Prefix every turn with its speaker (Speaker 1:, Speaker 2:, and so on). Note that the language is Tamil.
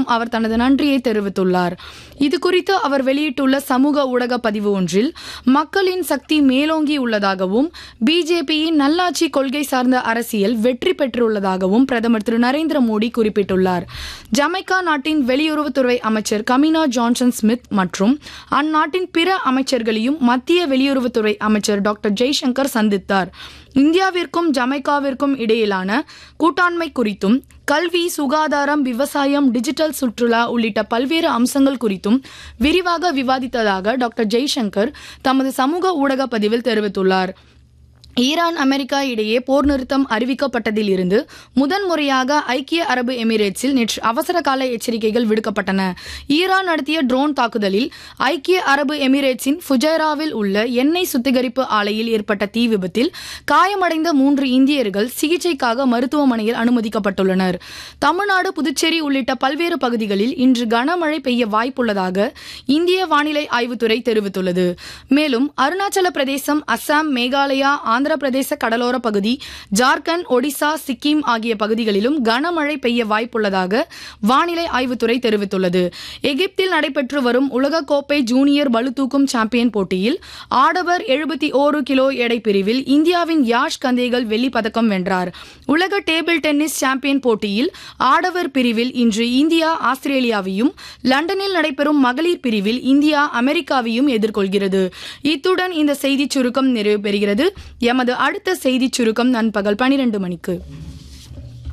Speaker 1: அவர் தனது நன்றியை தெரிவித்துள்ளார் இது குறித்து அவர் வெளியிட்டுள்ள சமூக ஊடக பதிவு ஒன்றில் மக்களின் சக்தி மேலோங்கி உள்ளதாகவும் பிஜேபியின் நல்லாட்சி கொள்கை சார்ந்த அரசியல் வெற்றி பெற்றுள்ளதாகவும் பிரதமர் திரு நரேந்திர மோடி குறிப்பிட்டுள்ளார் ஜமைக்கா நாட்டின் வெளியுறவுத்துறை அமைச்சர் கமினா ஜான்சன் ஸ்மித் மற்றும் அந்நாட்டின் பிற அமைச்சர்களையும் மத்திய வெளியுறவுத்துறை அமைச்சர் டாக்டர் ஜெய்சங்கர் சந்தித்தார் இந்தியாவிற்கும் ஜமைக்காவிற்கும் இடையிலான கூட்டாண்மை குறித்தும் கல்வி சுகாதாரம் விவசாயம் டிஜிட்டல் சுற்றுலா உள்ளிட்ட பல்வேறு அம்சங்கள் குறித்தும் விரிவாக விவாதித்ததாக டாக்டர் ஜெய்சங்கர் தமது சமூக ஊடக பதிவில் தெரிவித்துள்ளார் ஈரான் அமெரிக்கா இடையே போர் நிறுத்தம் அறிவிக்கப்பட்டதில் இருந்து முதன்முறையாக ஐக்கிய அரபு எமிரேட்ஸில் நேற்று அவசர கால எச்சரிக்கைகள் விடுக்கப்பட்டன ஈரான் நடத்திய ட்ரோன் தாக்குதலில் ஐக்கிய அரபு எமிரேட்ஸின் ஃபுஜைராவில் உள்ள எண்ணெய் சுத்திகரிப்பு ஆலையில் ஏற்பட்ட தீ விபத்தில் காயமடைந்த மூன்று இந்தியர்கள் சிகிச்சைக்காக மருத்துவமனையில் அனுமதிக்கப்பட்டுள்ளனர் தமிழ்நாடு புதுச்சேரி உள்ளிட்ட பல்வேறு பகுதிகளில் இன்று கனமழை பெய்ய வாய்ப்புள்ளதாக இந்திய வானிலை ஆய்வுத்துறை தெரிவித்துள்ளது மேலும் அருணாச்சல பிரதேசம் அஸ்ஸாம் மேகாலயா ஆந்திர பிரதேச கடலோர பகுதி ஜார்க்கண்ட் ஒடிசா சிக்கிம் ஆகிய பகுதிகளிலும் கனமழை பெய்ய வாய்ப்புள்ளதாக வானிலை ஆய்வுத்துறை தெரிவித்துள்ளது எகிப்தில் நடைபெற்று வரும் உலகக்கோப்பை ஜூனியர் பளுதூக்கும் சாம்பியன் போட்டியில் ஆடவர் எழுபத்தி ஓரு கிலோ எடை பிரிவில் இந்தியாவின் யாஷ் கந்தேகல் வெள்ளி பதக்கம் வென்றார் உலக டேபிள் டென்னிஸ் சாம்பியன் போட்டியில் ஆடவர் பிரிவில் இன்று இந்தியா ஆஸ்திரேலியாவையும் லண்டனில் நடைபெறும் மகளிர் பிரிவில் இந்தியா அமெரிக்காவையும் எதிர்கொள்கிறது இத்துடன் இந்த செய்திச் சுருக்கம் நிறைவு பெறுகிறது எமது அடுத்த செய்திச் சுருக்கம் நண்பகல் பனிரெண்டு மணிக்கு